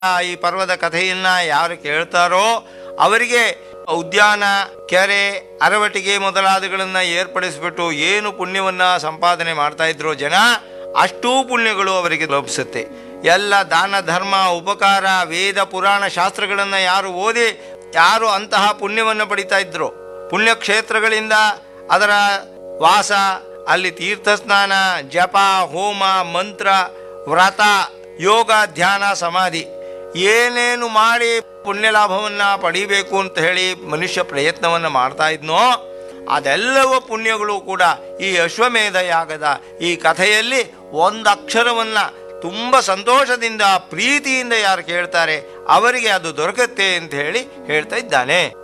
ಈ ಪರ್ವದ ಕಥೆಯನ್ನ ಯಾರು ಕೇಳ್ತಾರೋ ಅವರಿಗೆ ಉದ್ಯಾನ ಕೆರೆ ಅರವಟಿಗೆ ಮೊದಲಾದಗಳನ್ನ ಏರ್ಪಡಿಸ್ಬಿಟ್ಟು ಏನು ಪುಣ್ಯವನ್ನ ಸಂಪಾದನೆ ಮಾಡ್ತಾ ಇದ್ರು ಜನ ಅಷ್ಟೂ ಪುಣ್ಯಗಳು ಅವರಿಗೆ ಲಭಿಸುತ್ತೆ ಎಲ್ಲ ದಾನ ಧರ್ಮ ಉಪಕಾರ ವೇದ ಪುರಾಣ ಶಾಸ್ತ್ರಗಳನ್ನ ಯಾರು ಓದಿ ಯಾರು ಅಂತಹ ಪುಣ್ಯವನ್ನು ಪಡಿತಾ ಇದ್ರು ಪುಣ್ಯಕ್ಷೇತ್ರಗಳಿಂದ ಅದರ ವಾಸ ಅಲ್ಲಿ ತೀರ್ಥ ಸ್ನಾನ ಜಪ ಹೋಮ ಮಂತ್ರ ವ್ರತ ಯೋಗ ಧ್ಯಾನ ಸಮಾಧಿ ಏನೇನು ಮಾಡಿ ಪುಣ್ಯ ಲಾಭವನ್ನ ಪಡಿಬೇಕು ಅಂತ ಹೇಳಿ ಮನುಷ್ಯ ಪ್ರಯತ್ನವನ್ನ ಮಾಡ್ತಾ ಇದ್ನೋ ಅದೆಲ್ಲವ ಪುಣ್ಯಗಳು ಕೂಡ ಈ ಅಶ್ವಮೇಧ ಯಾಗದ ಈ ಕಥೆಯಲ್ಲಿ ಒಂದು ಅಕ್ಷರವನ್ನ ತುಂಬ ಸಂತೋಷದಿಂದ ಪ್ರೀತಿಯಿಂದ ಯಾರು ಕೇಳ್ತಾರೆ ಅವರಿಗೆ ಅದು ದೊರಕತ್ತೆ ಅಂತ ಹೇಳಿ ಹೇಳ್ತಾ ಇದ್ದಾನೆ